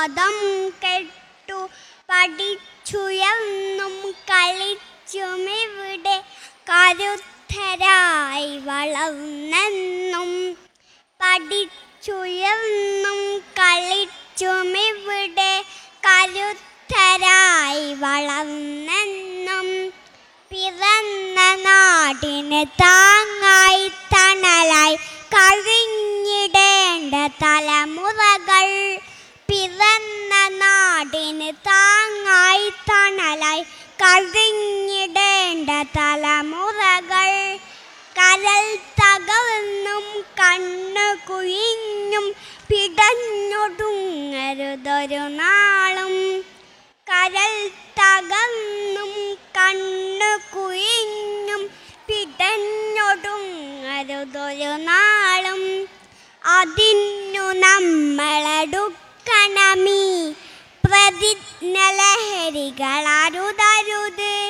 പദം കെട്ടു പഠിച്ചുയർന്നും കളിച്ചുമിവിടെ കരുത്തരായി വളർന്നെന്നും പഠിച്ചുയർന്നും കളിച്ചുമിവിടെ കരുത്തരായി വളർന്നെന്നും പിറന്ന നാടിന് താങ്ങായി തണലായി കഴിഞ്ഞിടേണ്ട തലമുറകൾ പിറന്ന നാടിന് താങ്ങായി തണലായി കഴിഞ്ഞിടേണ്ട തലമുറകൾ കരൽ തകർന്നും കണ്ണു കുയിഞ്ഞും പിടഞ്ഞൊടുങ്ങരുതൊരു നാളും കരൽ തകർന്നും കണ്ണു കുയിഞ്ഞും പിടഞ്ഞൊടുങ്ങരുതൊരു നാളും അതിന്നു നമ്മളെടുക്കണമീ പ്രതിജ്ഞ ലഹരികളരുതാ